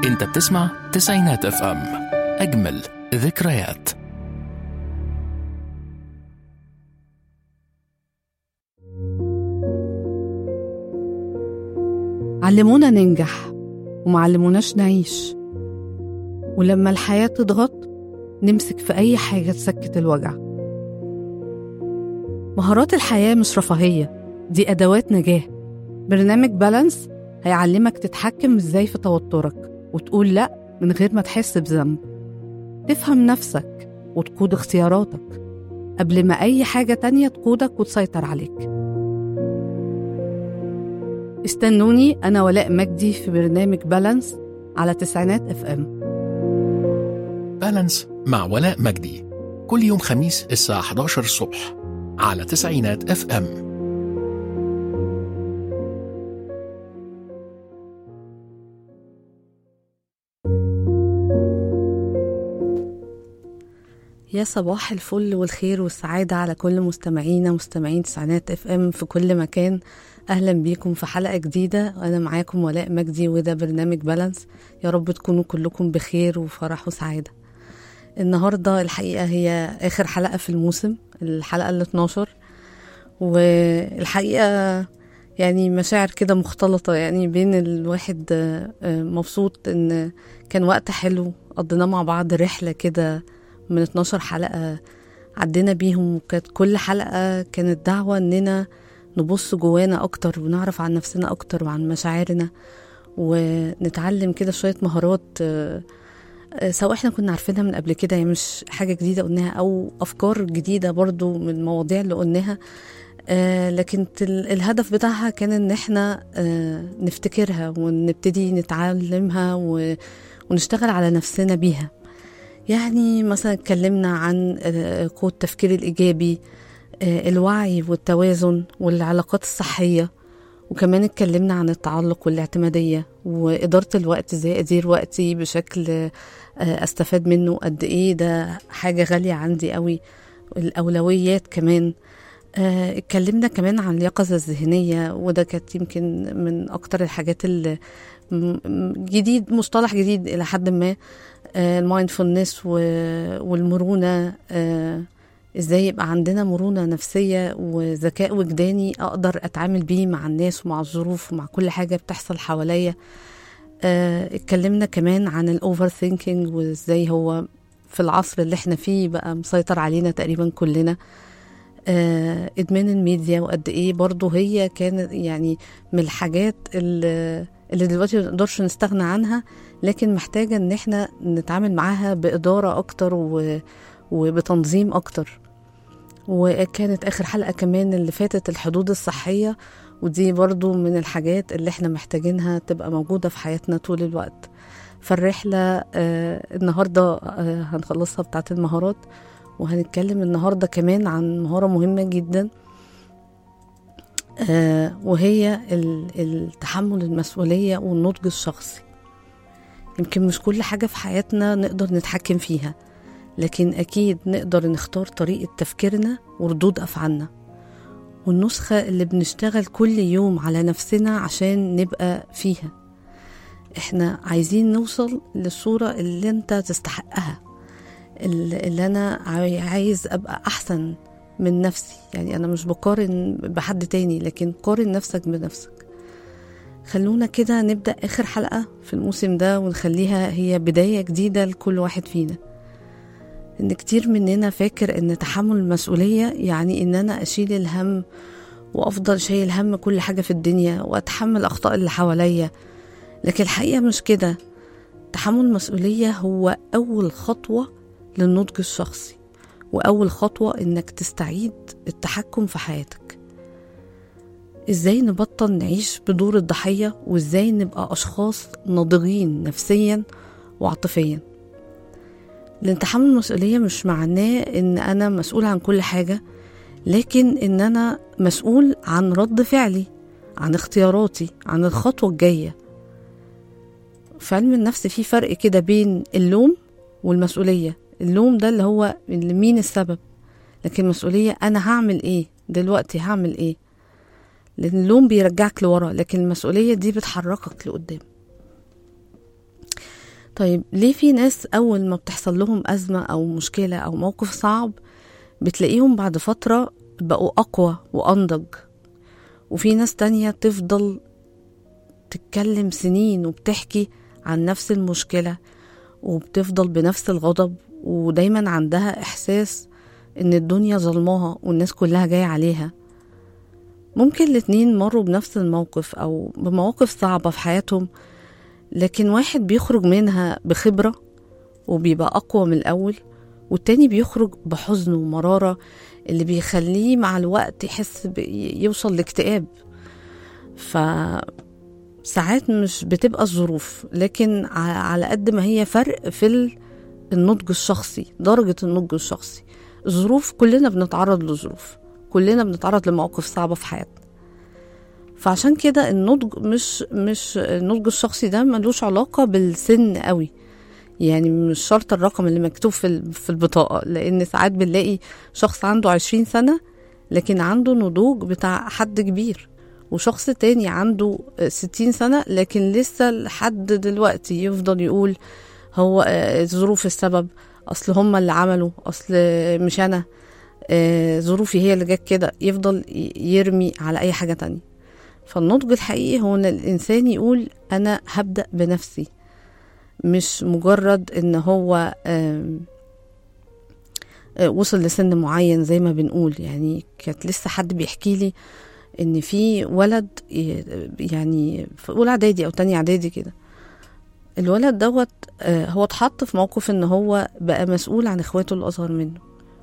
انت بتسمع تسعينات اف ام اجمل ذكريات علمونا ننجح ومعلموناش نعيش ولما الحياة تضغط نمسك في أي حاجة تسكت الوجع مهارات الحياة مش رفاهية دي أدوات نجاة برنامج بالانس هيعلمك تتحكم ازاي في توترك وتقول لأ من غير ما تحس بذنب تفهم نفسك وتقود اختياراتك قبل ما أي حاجة تانية تقودك وتسيطر عليك استنوني أنا ولاء مجدي في برنامج بالانس على تسعينات اف ام بالانس مع ولاء مجدي كل يوم خميس الساعة 11 الصبح على تسعينات اف ام يا صباح الفل والخير والسعادة على كل مستمعينا مستمعين تسعينات اف ام في كل مكان اهلا بيكم في حلقة جديدة وانا معاكم ولاء مجدي وده برنامج بالانس يا رب تكونوا كلكم بخير وفرح وسعادة النهاردة الحقيقة هي اخر حلقة في الموسم الحلقة ال 12 والحقيقة يعني مشاعر كده مختلطة يعني بين الواحد آه، آه، مبسوط ان كان وقت حلو قضيناه مع بعض رحلة كده من 12 حلقة عدينا بيهم وكانت كل حلقة كانت دعوة إننا نبص جوانا أكتر ونعرف عن نفسنا أكتر وعن مشاعرنا ونتعلم كده شوية مهارات آه، آه، سواء احنا كنا عارفينها من قبل كده يعني مش حاجة جديدة قلناها أو أفكار جديدة برضو من المواضيع اللي قلناها آه لكن ال- الهدف بتاعها كان ان احنا آه نفتكرها ونبتدي نتعلمها و- ونشتغل على نفسنا بيها يعني مثلا اتكلمنا عن آه، قوة التفكير الإيجابي آه، الوعي والتوازن والعلاقات الصحية وكمان اتكلمنا عن التعلق والاعتمادية وإدارة الوقت ازاي أدير وقتي بشكل آه، أستفاد منه قد إيه ده حاجة غالية عندي قوي الأولويات كمان آه، اتكلمنا كمان عن اليقظة الذهنية وده كانت يمكن من أكتر الحاجات اللي م- م- جديد مصطلح جديد إلى حد ما المايندفولنس والمرونة آه، ازاي يبقى عندنا مرونة نفسية وذكاء وجداني اقدر اتعامل بيه مع الناس ومع الظروف ومع كل حاجة بتحصل حواليا آه، اتكلمنا كمان عن الاوفر ثينكينج وازاي هو في العصر اللي احنا فيه بقى مسيطر علينا تقريبا كلنا آه، ادمان الميديا وقد ايه برضو هي كانت يعني من الحاجات اللي اللي دلوقتي ما نقدرش نستغنى عنها لكن محتاجة ان احنا نتعامل معاها بإدارة اكتر و... وبتنظيم اكتر وكانت اخر حلقة كمان اللي فاتت الحدود الصحية ودي برضو من الحاجات اللي احنا محتاجينها تبقى موجودة في حياتنا طول الوقت فالرحلة آه النهاردة آه هنخلصها بتاعت المهارات وهنتكلم النهاردة كمان عن مهارة مهمة جدا آه وهي ال- التحمل المسؤولية والنضج الشخصي يمكن مش كل حاجة في حياتنا نقدر نتحكم فيها لكن أكيد نقدر نختار طريقة تفكيرنا وردود أفعالنا والنسخة اللي بنشتغل كل يوم على نفسنا عشان نبقى فيها احنا عايزين نوصل للصورة اللي انت تستحقها اللي اللي انا عاي- عايز ابقى احسن من نفسي يعني انا مش بقارن بحد تاني لكن قارن نفسك بنفسك خلونا كده نبدأ آخر حلقة في الموسم ده ونخليها هي بداية جديدة لكل واحد فينا إن كتير مننا فاكر إن تحمل المسؤولية يعني إن أنا أشيل الهم وأفضل شايل هم كل حاجة في الدنيا وأتحمل أخطاء اللي حواليا لكن الحقيقة مش كده تحمل المسؤولية هو أول خطوة للنضج الشخصي وأول خطوة إنك تستعيد التحكم في حياتك إزاي نبطل نعيش بدور الضحية وإزاي نبقى أشخاص ناضجين نفسيا وعاطفيا لأن تحمل المسؤولية مش معناه إن أنا مسؤول عن كل حاجة لكن إن أنا مسؤول عن رد فعلي عن اختياراتي عن الخطوة الجاية في علم النفس في فرق كده بين اللوم والمسؤولية اللوم ده اللي هو اللي مين السبب لكن المسؤولية أنا هعمل إيه دلوقتي هعمل إيه لأن اللوم بيرجعك لورا لكن المسؤولية دي بتحركك لقدام طيب ليه في ناس أول ما بتحصل لهم أزمة أو مشكلة أو موقف صعب بتلاقيهم بعد فترة بقوا أقوى وأنضج وفي ناس تانية تفضل تتكلم سنين وبتحكي عن نفس المشكلة وبتفضل بنفس الغضب ودايما عندها إحساس إن الدنيا ظلماها والناس كلها جاية عليها ممكن الاتنين مروا بنفس الموقف أو بمواقف صعبة في حياتهم لكن واحد بيخرج منها بخبرة وبيبقى أقوى من الأول والتاني بيخرج بحزن ومرارة اللي بيخليه مع الوقت يحس ب- يوصل لاكتئاب فساعات مش بتبقى الظروف لكن ع- على قد ما هي فرق في ال- النضج الشخصي درجة النضج الشخصي الظروف كلنا بنتعرض لظروف كلنا بنتعرض لمواقف صعبة في حياتنا فعشان كده النضج مش مش النضج الشخصي ده ملوش علاقة بالسن قوي يعني مش شرط الرقم اللي مكتوب في ال- في البطاقة لأن ساعات بنلاقي شخص عنده عشرين سنة لكن عنده نضوج بتاع حد كبير وشخص تاني عنده ستين سنة لكن لسه لحد دلوقتي يفضل يقول هو آه، الظروف السبب أصل هما اللي عملوا أصل مش أنا آه، ظروفي هي اللي جت كده يفضل ي- يرمي على أي حاجة تانية فالنضج الحقيقي هو ان الانسان يقول انا هبدا بنفسي مش مجرد ان هو آم، آه، وصل لسن معين زي ما بنقول يعني كانت لسه حد بيحكي لي ان في ولد ي- يعني في اولى اعدادي او تانية اعدادي كده الولد دوت آه، هو اتحط في موقف ان هو بقى مسؤول عن اخواته الاصغر منه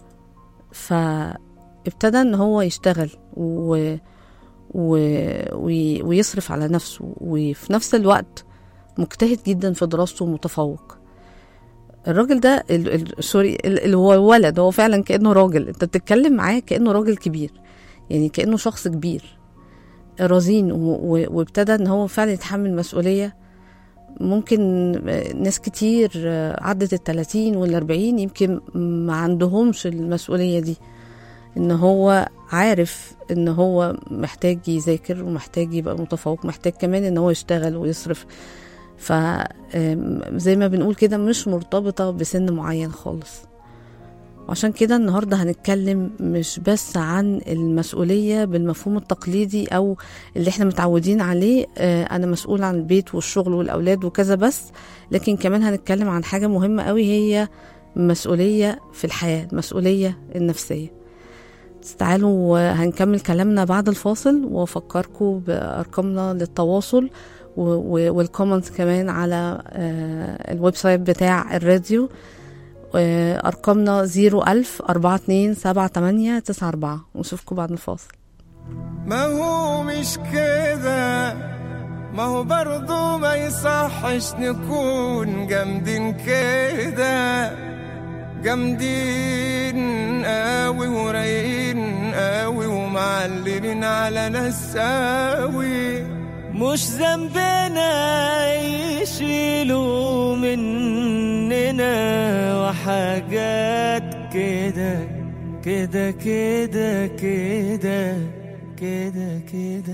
فابتدى ان هو يشتغل و و... وي- ويصرف على نفسه وفي نفس الوقت مجتهد جدا في دراسته ومتفوق الراجل ده ال... ال... سوري ال... ال... هو ولد هو فعلا كأنه راجل انت بتتكلم معاه كأنه راجل كبير يعني كأنه شخص كبير رزين و... و... وابتدى ان هو فعلا يتحمل مسؤولية ممكن ناس كتير عدت التلاتين والأربعين يمكن ما عندهمش المسؤولية دي ان هو عارف ان هو محتاج يذاكر ومحتاج يبقى متفوق محتاج كمان ان هو يشتغل ويصرف ف آم، زي ما بنقول كده مش مرتبطة بسن معين خالص وعشان كده النهاردة هنتكلم مش بس عن المسؤولية بالمفهوم التقليدي أو اللي احنا متعودين عليه آه، أنا مسؤول عن البيت والشغل والأولاد وكذا بس لكن كمان هنتكلم عن حاجة مهمة قوي هي مسؤولية في الحياة المسؤولية النفسية تعالوا هنكمل كلامنا بعد الفاصل وافكركم بارقامنا للتواصل و- و- والكومنتس كمان على آه، الويب سايت بتاع الراديو آه، ارقامنا 01000 42 78 94 ونشوفكم بعد الفاصل ما هو مش كده ما هو برضو ما يصحش نكون جامدين كده جامدين قوي ورايقين قوي ومعلمين على ناس قوي مش ذنبنا يشيلوا مننا وحاجات كده كده كده كده كده كده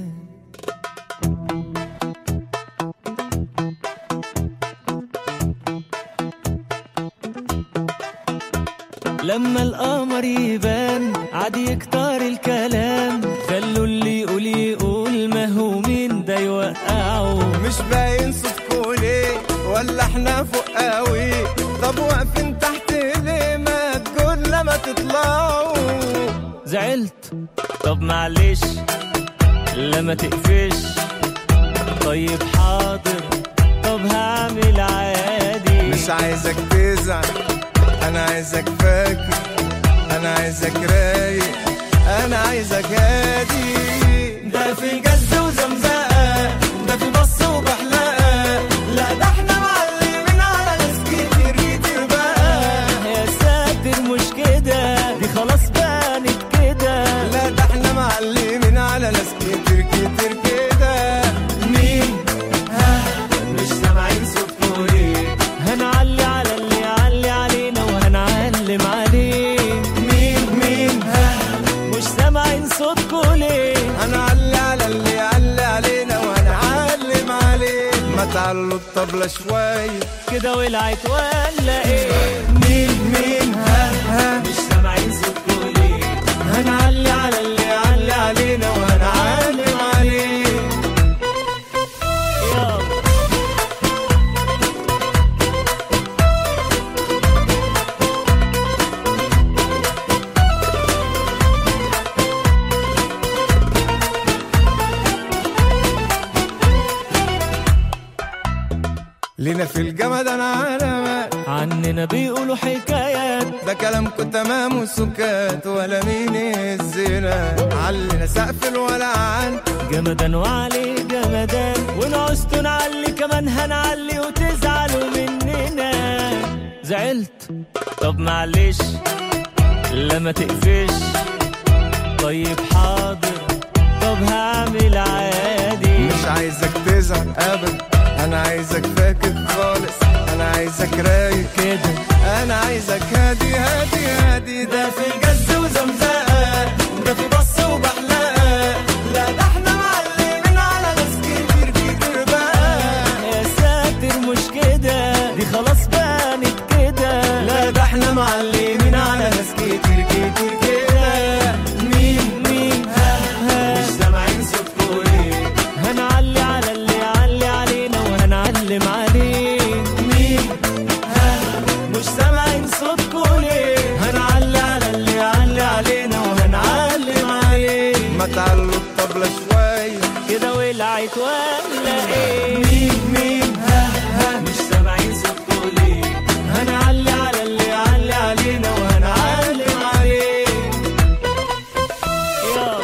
لما القمر يبان عاد يكتر الكلام خلوا اللي يقول يقول ما هو مين ده يوقعه مش باين صوتكوا ليه ولا احنا فوق قوي طب واقفين تحت ليه ما تقول لما تطلعوا زعلت طب معلش لما تقفش طيب حاضر طب هعمل عادي مش عايزك تزعل انا عايزك فاكر انا عايزك رايق انا عايزك هادي ده في جد وزمزقة ده في بص وبحلقة لا ده احنا معلمين على ناس كتير كتير بقى يا ساتر مش كده دي خلاص بانت كده لا ده احنا معلمين على ناس كتير كتير كده مين ها مش سامعين صوتكوا ليه هنعلي على اللي يعلي علينا وهنعلم عليه مين مين ها مش سامعين صوتكوا ليه هنعلي على اللي تعلوا الطبلة شوية كده ولعت ولا ايه مين مين ها ها مش سامعين صوتكوا ليه هنعلي على اللي يعلي علينا وهنعلم عليه يلا لينا في الجمدان علامات عننا بيقولوا حكايات ده كلامكم تمام وسكات ولا مين الزنا علنا سقف الولعان جمدان وعليه جمدان ونعوزتوا نعلي كمان هنعلي وتزعلوا مننا زعلت طب معلش لا ما تقفش طيب حاضر طب هعمل عادي مش عايزك تزعل ابدا انا عايزك فاكر خالص انا عايزك رايق كده انا عايزك هادي هادي هادي ده في جز وزمزقه ده في بص وبحلقه لا ده احنا معلمين على ناس كتير كتير بقى يا ساتر مش كده دي خلاص بانت كده لا ده احنا معلمين على ناس كتير كتير كده مين مين ها ها مش سامعين صوتكوا ليه هنعلي على اللي يعلي علينا وهنعلم عليه مين مش سامعين صوتكوا ليه هنعلي على اللي يعلي علينا وهنعلم عليه ما تعلوا الطبلة شوية كده ولعت ولا ايه مين مين ها ها مش سامعين صوتكوا ليه هنعلي على اللي يعلي علينا وهنعلم عليه يلا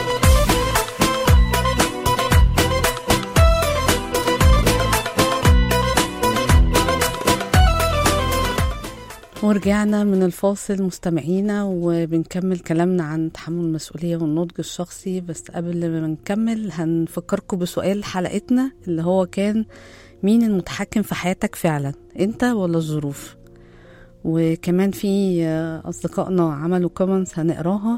ورجعنا من الفاصل مستمعينا وبنكمل كلامنا عن تحمل المسؤولية والنضج الشخصي بس قبل ما نكمل هنفكركم بسؤال حلقتنا اللي هو كان مين المتحكم في حياتك فعلا انت ولا الظروف وكمان في آه، أصدقائنا عملوا كومنتس هنقراها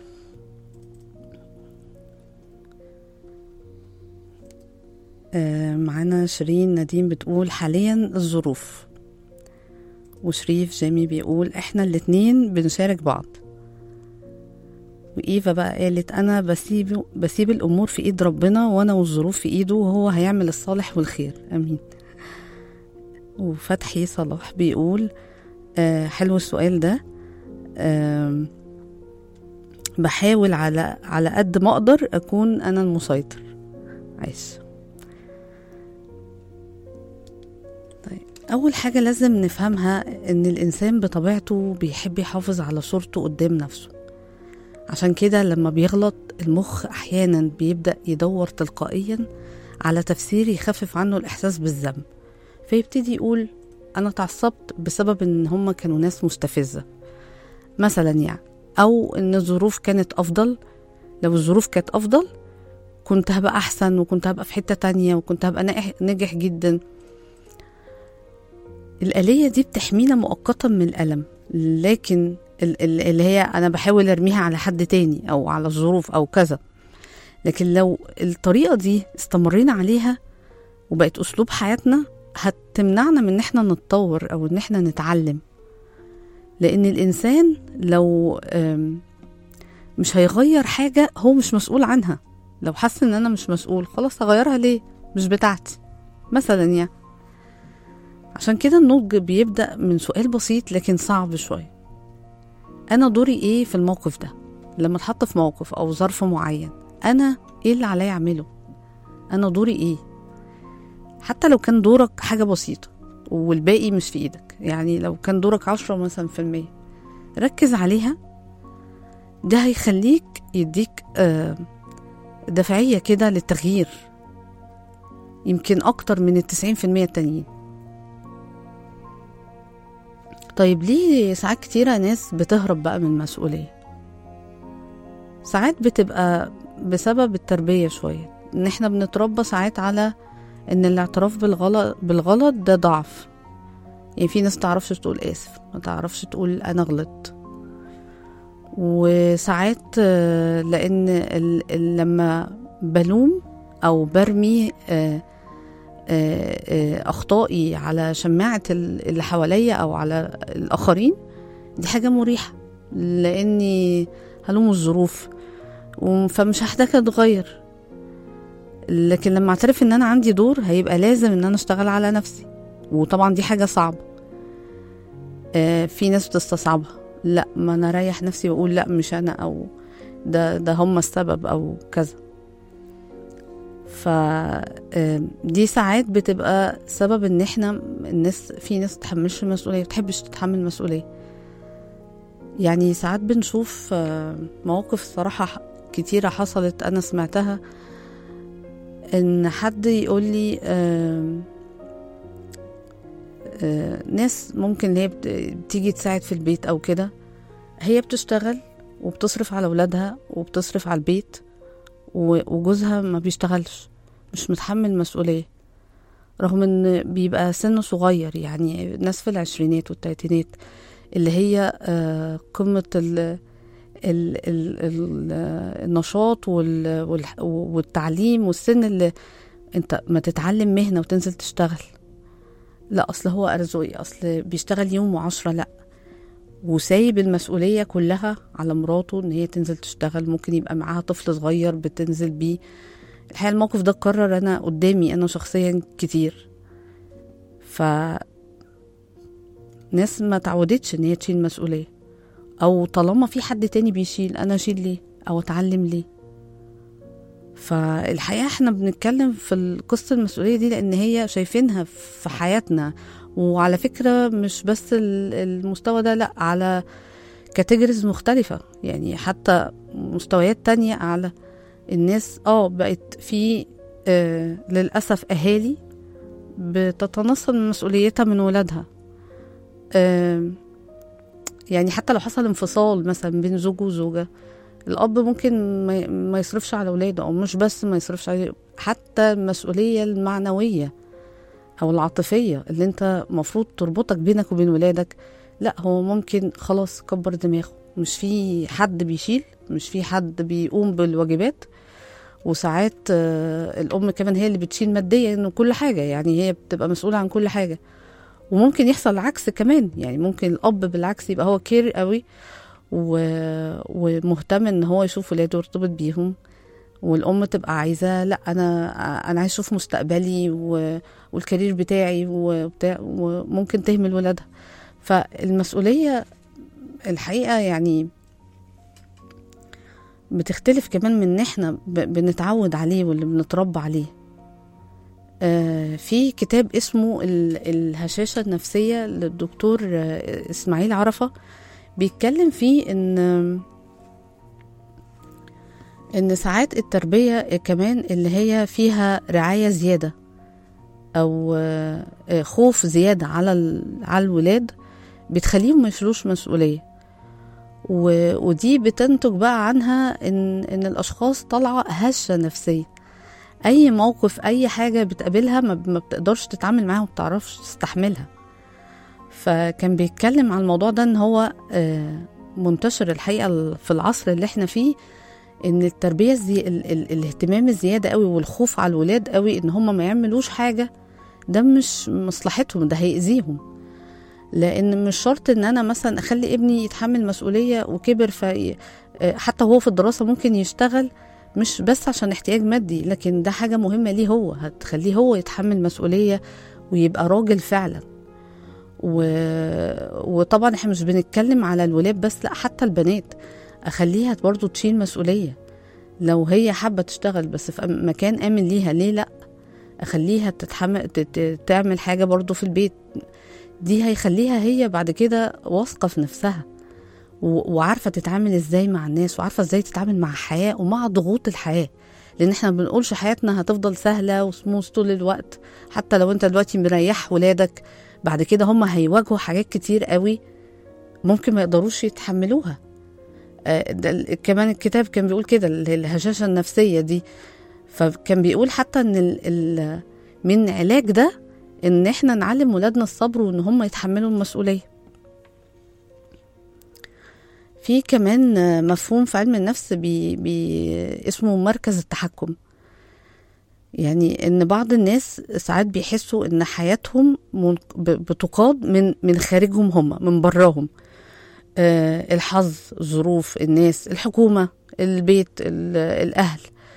آه، معانا شيرين نديم بتقول حاليا الظروف وشريف جيمي بيقول احنا الاتنين بنشارك بعض وإيفا بقى قالت أنا بسيب, بسيب الأمور في إيد ربنا وأنا والظروف في إيده وهو هيعمل الصالح والخير أمين وفتحي صلاح بيقول آه حلو السؤال ده آه بحاول على على قد ما أقدر أكون أنا المسيطر عايش أول حاجة لازم نفهمها إن الإنسان بطبيعته بيحب يحافظ على صورته قدام نفسه عشان كده لما بيغلط المخ أحيانا بيبدأ يدور تلقائيا على تفسير يخفف عنه الإحساس بالذنب فيبتدي يقول أنا اتعصبت بسبب إن هما كانوا ناس مستفزة مثلا يعني أو إن الظروف كانت أفضل لو الظروف كانت أفضل كنت هبقى أحسن وكنت هبقى في حتة تانية وكنت هبقى ناجح- ناجح جدا الآلية دي بتحمينا مؤقتا من الألم لكن ال- ال- اللي هي أنا بحاول أرميها على حد تاني أو على الظروف أو كذا لكن لو الطريقة دي استمرينا عليها وبقت أسلوب حياتنا هتمنعنا من إن احنا نتطور أو إن احنا نتعلم لأن الإنسان لو آم، مش هيغير حاجة هو مش مسؤول عنها لو حس إن أنا مش مسؤول خلاص هغيرها ليه مش بتاعتي مثلا يعني عشان كده النضج بيبدأ من سؤال بسيط لكن صعب شوية أنا دوري إيه في الموقف ده لما اتحط في موقف أو ظرف معين أنا إيه اللي عليا أعمله أنا دوري إيه حتى لو كان دورك حاجة بسيطة والباقي مش في إيدك يعني لو كان دورك عشرة مثلا في المية ركز عليها ده هيخليك يديك آه، دافعية كده للتغيير يمكن أكتر من التسعين في المية التانيين طيب ليه ساعات كتيرة ناس بتهرب بقى من المسؤولية ساعات بتبقى بسبب التربية شوية ان احنا بنتربى ساعات على ان الاعتراف بالغلط بالغلط ده ضعف يعني في ناس تعرفش تقول اسف ما تعرفش تقول انا غلطت وساعات آه، لان ال- ال- لما بلوم او برمي آه، آه، آه، اخطائي على شماعه ال- اللي حواليا او على الاخرين دي حاجه مريحه لاني هلوم الظروف و- فمش هحتاج اتغير لكن لما اعترف ان انا عندي دور هيبقى لازم ان انا اشتغل على نفسي وطبعا دي حاجه صعبه آه، في ناس بتستصعبها لا ما انا اريح نفسي واقول لا مش انا او ده ده هم السبب او كذا ف آه، دي ساعات بتبقى سبب ان احنا الناس في ناس تتحملش المسؤوليه ما بتحبش تتحمل مسؤوليه يعني ساعات بنشوف آه، مواقف صراحه ح- كتيره حصلت انا سمعتها ان حد يقول لي آه، آه، ناس ممكن اللي هي بت- بتيجي تساعد في البيت او كده هي بتشتغل وبتصرف على ولادها وبتصرف على البيت و- وجوزها ما بيشتغلش مش متحمل مسؤولية رغم ان بيبقى سنه صغير يعني ناس في العشرينات والتلاتينات اللي هي آه، قمة ال ال ال ال النشاط وال والح- والتعليم والسن اللي انت ما تتعلم مهنة وتنزل تشتغل لا اصل هو ارزقي اصل بيشتغل يوم وعشرة لا وسايب المسؤولية كلها على مراته ان هي تنزل تشتغل ممكن يبقى معاها طفل صغير بتنزل بيه الحقيقة الموقف ده اتكرر انا قدامي انا شخصيا كتير ف ناس ما تعودتش ان هي تشيل مسؤولية او طالما في حد تاني بيشيل انا اشيل ليه او اتعلم ليه فالحقيقة احنا بنتكلم في قصة المسؤولية دي لان هي شايفينها في حياتنا وعلى فكرة مش بس ال- المستوى ده لا على كاتيجوريز مختلفة يعني حتى مستويات تانية أعلى الناس اه بقت في آه للأسف أهالي بتتنصل من مسؤوليتها من ولادها آه يعني حتى لو حصل انفصال مثلا بين زوج وزوجة الأب ممكن ما- ما يصرفش على ولاده أو مش بس ما يصرفش عليه حتى المسؤولية المعنوية او العاطفيه اللي انت مفروض تربطك بينك وبين ولادك لا هو ممكن خلاص كبر دماغه مش في حد بيشيل مش في حد بيقوم بالواجبات وساعات آه، الام كمان هي اللي بتشيل ماديا انه كل حاجه يعني هي بتبقى مسؤوله عن كل حاجه وممكن يحصل العكس كمان يعني ممكن الاب بالعكس يبقى هو كير قوي و... ومهتم ان هو يشوف ولاده ويرتبط بيهم والام تبقى عايزاه لا انا انا عايز اشوف مستقبلي و... والكارير بتاعي وبتاع وممكن تهمل ولادها فالمسؤوليه الحقيقه يعني بتختلف كمان من ان احنا ب- بنتعود عليه واللي بنتربى عليه آه، في كتاب اسمه ال- الهشاشة النفسية للدكتور آه، إسماعيل عرفة بيتكلم فيه إن إن ساعات التربية كمان اللي هي فيها رعاية زيادة أو آه، آه، خوف زيادة على ال- على الولاد بتخليهم ما يشيلوش مسؤولية و- ودي بتنتج بقى عنها إن إن الأشخاص طالعة هشة نفسية اي موقف اي حاجه بتقابلها ما ما بتقدرش تتعامل معاها وما بتعرفش تستحملها فكان بيتكلم عن الموضوع ده ان هو آه، منتشر الحقيقه ال- في العصر اللي احنا فيه ان التربيه الزي... ال... ال... الاهتمام الزياده قوي والخوف على الولاد قوي ان هم ما يعملوش حاجه ده مش مصلحتهم ده هيأذيهم لان مش شرط ان انا مثلا اخلي ابني يتحمل مسؤوليه وكبر في آه، حتى هو في الدراسه ممكن يشتغل مش بس عشان احتياج مادي لكن ده حاجة مهمة ليه هو هتخليه هو يتحمل مسؤولية ويبقى راجل فعلا و... وطبعا احنا مش بنتكلم على الولاد بس لا حتى البنات اخليها برضو تشيل مسؤولية لو هي حابة تشتغل بس في أم- مكان آمن ليها ليه لا اخليها تتحمل ت... ت... تعمل حاجة برضو في البيت دي هيخليها هي بعد كده واثقة في نفسها و- وعارفه تتعامل ازاي مع الناس وعارفه ازاي تتعامل مع الحياه ومع ضغوط الحياه لان احنا ما بنقولش حياتنا هتفضل سهله وسموث طول الوقت حتى لو انت دلوقتي مريح ولادك بعد كده هم هيواجهوا حاجات كتير قوي ممكن ما يقدروش يتحملوها آه، ده ال- كمان الكتاب كان بيقول كده ال- الهشاشه النفسيه دي فكان بيقول حتى ان ال ال من علاج ده ان احنا نعلم ولادنا الصبر وان هم يتحملوا المسؤوليه في كمان آه، مفهوم في علم النفس بي بي اسمه مركز التحكم يعني ان بعض الناس ساعات بيحسوا ان حياتهم من- ب- بتقاد من من خارجهم هم من براهم آه الحظ الظروف الناس الحكومة البيت ال- الأهل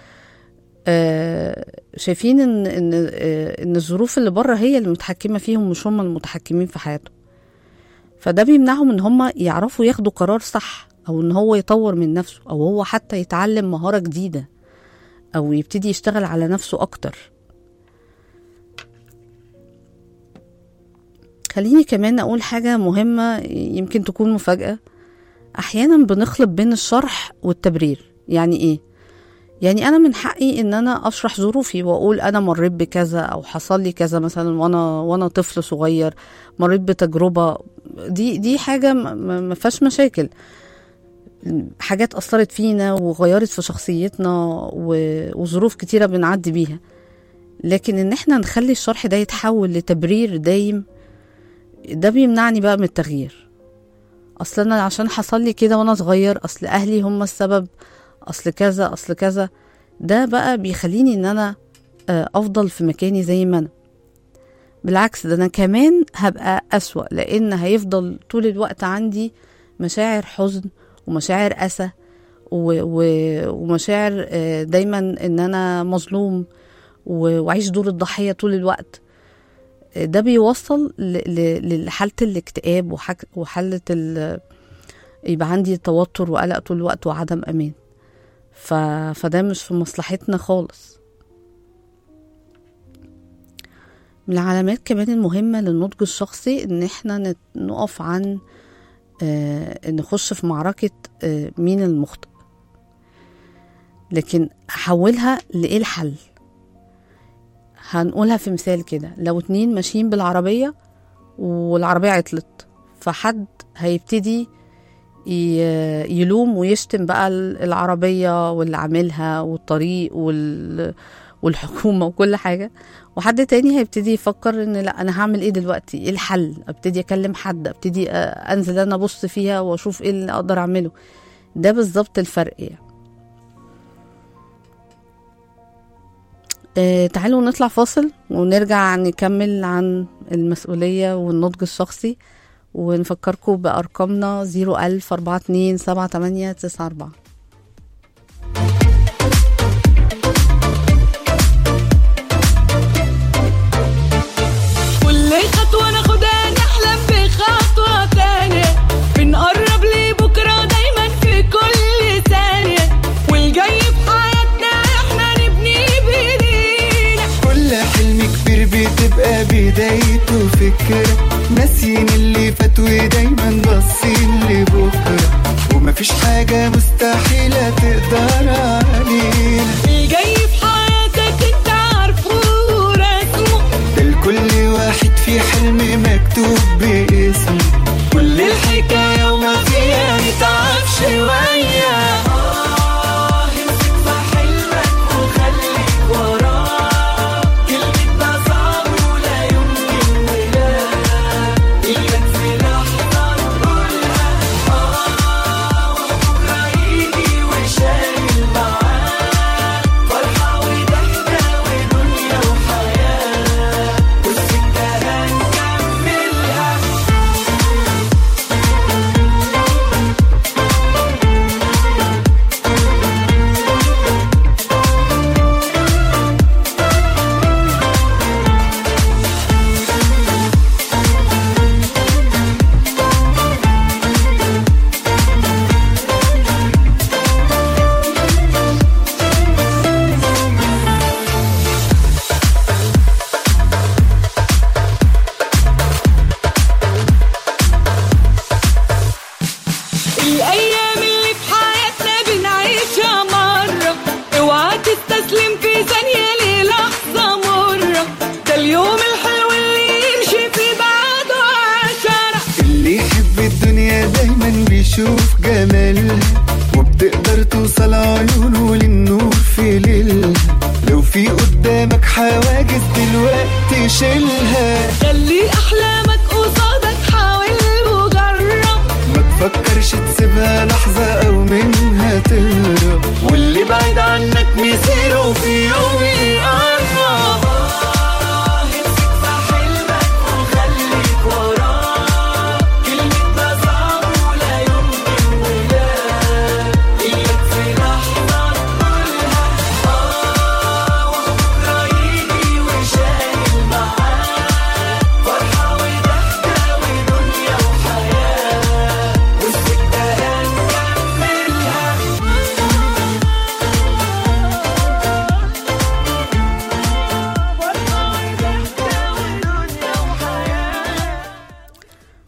آه شايفين ان ان آه ان الظروف اللي بره هي اللي متحكمة فيهم مش هم المتحكمين في حياتهم فده بيمنعهم ان هم يعرفوا ياخدوا قرار صح او ان هو يطور من نفسه او هو حتى يتعلم مهارة جديدة او يبتدي يشتغل على نفسه اكتر خليني كمان اقول حاجة مهمة يمكن تكون مفاجأة احيانا بنخلط بين الشرح والتبرير يعني ايه يعني انا من حقي ان انا اشرح ظروفي واقول انا مريت بكذا او حصل لي كذا مثلا وانا وانا طفل صغير مريت بتجربه دي دي حاجه ما- ما ما فيهاش مشاكل حاجات اثرت فينا وغيرت في شخصيتنا و- وظروف كتيره بنعدي بيها لكن ان احنا نخلي الشرح ده يتحول لتبرير دايم ده بيمنعني بقى من التغيير اصل انا عشان حصل لي كده وانا صغير اصل اهلي هم السبب اصل كذا اصل كذا ده بقى بيخليني ان انا آه، افضل في مكاني زي ما انا بالعكس ده انا كمان هبقى اسوأ لان هيفضل طول الوقت عندي مشاعر حزن ومشاعر اسى و- و- ومشاعر آه، دايما ان انا مظلوم و- واعيش دور الضحيه طول الوقت آه، ده بيوصل ل- ل- لحاله الاكتئاب وحك- وحاله ال- يبقى عندي توتر وقلق طول الوقت وعدم امان ف... فده مش في مصلحتنا خالص من العلامات كمان المهمة للنضج الشخصي ان احنا نت- نقف عن آه نخش في معركة آه مين المخطئ لكن احولها لايه الحل هنقولها في مثال كده لو اتنين ماشيين بالعربية والعربية عطلت فحد هيبتدي ي- يلوم ويشتم بقى ال- العربية واللي عاملها والطريق وال والحكومة وكل حاجة وحد تاني هيبتدي يفكر ان لا انا هعمل ايه دلوقتي ايه الحل ابتدي اكلم حد ابتدي آه، انزل انا ابص فيها واشوف ايه اللي اقدر اعمله ده بالظبط الفرق يعني آه تعالوا نطلع فاصل ونرجع نكمل عن المسؤولية والنضج الشخصي ونفكركم بأرقامنا 01000 42 78 94 كل خطوة ناخدها نحلم بخطوة تانية بنقرب لبكرة دايما في كل ثانية والجاي في حياتنا احنا نبني بايدينا كل حلم كبير بتبقى بدايته فكرة ناسيين اللي فات ودايما باصين لبكرة ومفيش حاجة مستحيلة تقدر علينا الجاي في حياتك انت عارفه ورسمه ده لكل واحد في حلم مكتوب باسمه كل الحكاية وما فيها نتعب شوية آه امسك في حلمك وخليك وراه كلمة ده صعب ولا يمكن ولا إياك في لحظة نقولها آه وبكرة يجي وشايل معاه فرحة وضحكة ودنيا وحياة والسكة هنكملها الأيام اللي في حياتنا بنعيشها مرة اوعى تستسلم في ثانية للحظة مرة ده اليوم الحلو اللي يمشي في بعده عشرة اللي يحب الدنيا دايما بيشوف جمالها وبتقدر توصل عيونه للنور في ليلها لو في قدامك حواجز دلوقتي شيلها خلي أحلامك قصادك حاول وجرب ما تفكرش تسيبها لحظة أو منها تهرب واللي بعيد عنك مسيره في يوم يقرب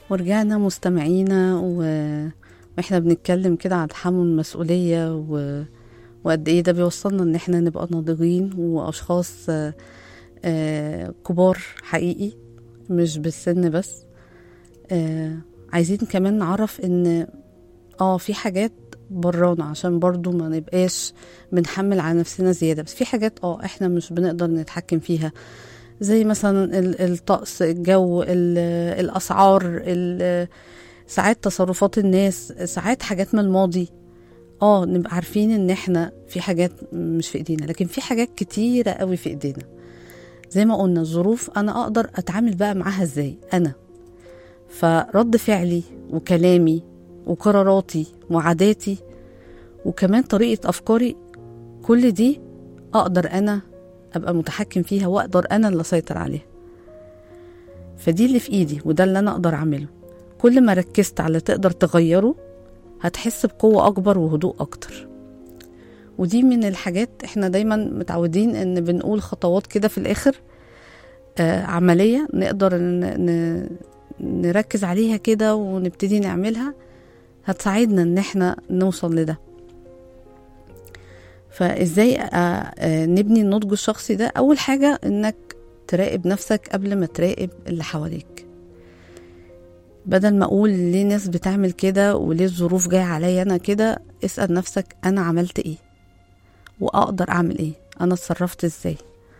ورجعنا مستمعينا و... واحنا بنتكلم كده عن تحمل المسؤولية و... وقد ايه ده بيوصلنا ان احنا نبقى ناضجين واشخاص آه، آه، كبار حقيقي مش بالسن بس آه، عايزين كمان نعرف ان اه في حاجات برانا عشان برضو ما نبقاش بنحمل على نفسنا زيادة بس في حاجات اه احنا مش بنقدر نتحكم فيها زي مثلا ال- الطقس الجو ال- الأسعار ال- ساعات تصرفات الناس ساعات حاجات من الماضي اه نبقى عارفين ان احنا في حاجات مش في ايدينا لكن في حاجات كتيرة قوي في ايدينا زي ما قلنا الظروف انا اقدر اتعامل بقى معاها ازاي انا فرد فعلي وكلامي وقراراتي وعاداتي وكمان طريقة أفكاري كل دي أقدر أنا أبقى متحكم فيها وأقدر أنا اللي أسيطر عليها فدي اللي في إيدي وده اللي أنا أقدر أعمله كل ما ركزت على تقدر تغيره هتحس بقوة أكبر وهدوء أكتر ودي من الحاجات احنا دايما متعودين ان بنقول خطوات كده في الآخر آه عملية نقدر ن- ن- نركز عليها كده ونبتدي نعملها هتساعدنا ان احنا نوصل لده فازاي آه، آه، نبني النضج الشخصي ده اول حاجة انك تراقب نفسك قبل ما تراقب اللي حواليك بدل ما اقول ليه ناس بتعمل كده وليه الظروف جاية عليا انا كده اسأل نفسك انا عملت ايه واقدر اعمل ايه انا اتصرفت ازاي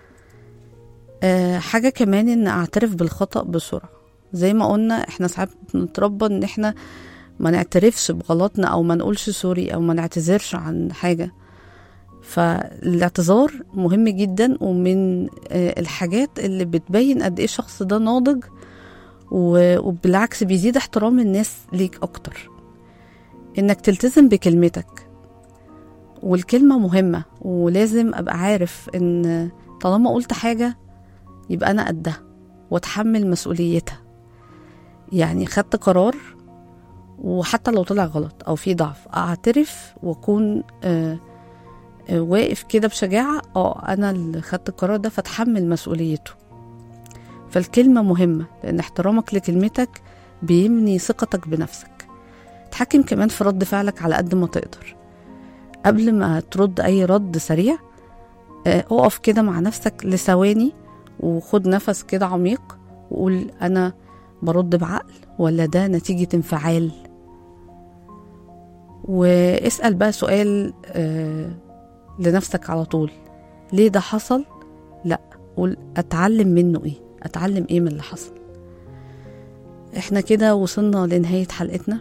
أه حاجة كمان ان اعترف بالخطأ بسرعة زي ما قلنا احنا ساعات بنتربى ان احنا ما نعترفش بغلطنا او ما نقولش سوري او ما نعتذرش عن حاجة فالاعتذار مهم جدا ومن آه، الحاجات اللي بتبين قد ايه الشخص ده ناضج و- وبالعكس بيزيد احترام الناس ليك اكتر انك تلتزم بكلمتك والكلمة مهمة ولازم ابقى عارف ان طالما قلت حاجة يبقى انا قدها واتحمل مسؤوليتها يعني خدت قرار وحتى لو طلع غلط او في ضعف اعترف واكون آه آه، واقف كده بشجاعة اه انا اللي خدت القرار ده فاتحمل مسؤوليته فالكلمة مهمة لان احترامك لكلمتك بيبني ثقتك بنفسك تحكم كمان في رد فعلك على قد ما تقدر قبل ما ترد اي رد سريع آه، اقف كده مع نفسك لثواني وخد نفس كده عميق وقول انا برد بعقل ولا ده نتيجة انفعال واسأل بقى سؤال آه لنفسك على طول ليه ده حصل لا قول اتعلم منه ايه اتعلم ايه من اللي حصل احنا كده وصلنا لنهاية حلقتنا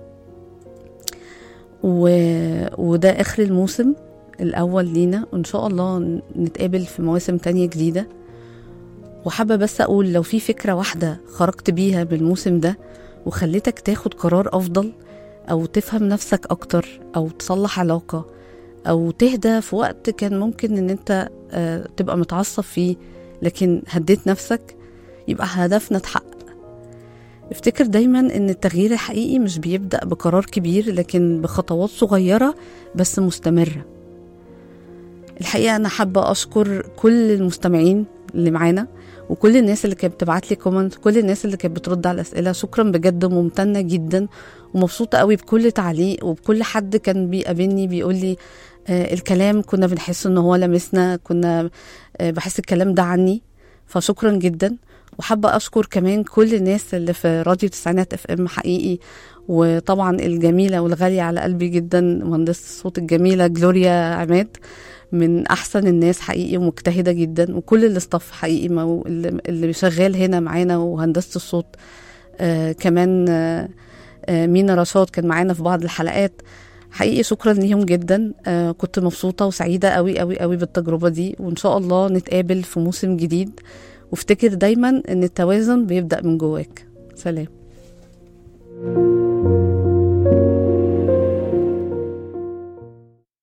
و... وده اخر الموسم الاول لينا وان شاء الله نتقابل في مواسم تانية جديدة وحابة بس اقول لو في فكرة واحدة خرجت بيها بالموسم ده وخلتك تاخد قرار افضل او تفهم نفسك اكتر او تصلح علاقة او تهدى في وقت كان ممكن ان انت آه، تبقى متعصب فيه لكن هديت نفسك يبقى هدفنا اتحقق افتكر دايما ان التغيير الحقيقي مش بيبدأ بقرار كبير لكن بخطوات صغيرة بس مستمرة الحقيقة أنا حابة أشكر كل المستمعين اللي معانا وكل الناس اللي كانت بتبعت لي كومنت كل الناس اللي كانت بترد على الأسئلة شكرا بجد ممتنة جدا ومبسوطة قوي بكل تعليق وبكل حد كان بيقابلني بيقول لي آه الكلام كنا بنحس ان هو لمسنا كنا آه بحس الكلام ده عني فشكرا جدا وحابة أشكر كمان كل الناس اللي في راديو تسعينات اف ام حقيقي وطبعا الجميلة والغالية على قلبي جدا مهندسة الصوت الجميلة جلوريا عماد من أحسن الناس حقيقي ومجتهدة جدا وكل الاستاف حقيقي مو- اللي اللي شغال هنا معانا وهندسة الصوت آه كمان آه آه مينا رشاد كان معانا في بعض الحلقات حقيقي شكرا ليهم جدا آه كنت مبسوطة وسعيدة قوي قوي قوي بالتجربة دي وإن شاء الله نتقابل في موسم جديد وافتكر دايما ان التوازن بيبدأ من جواك سلام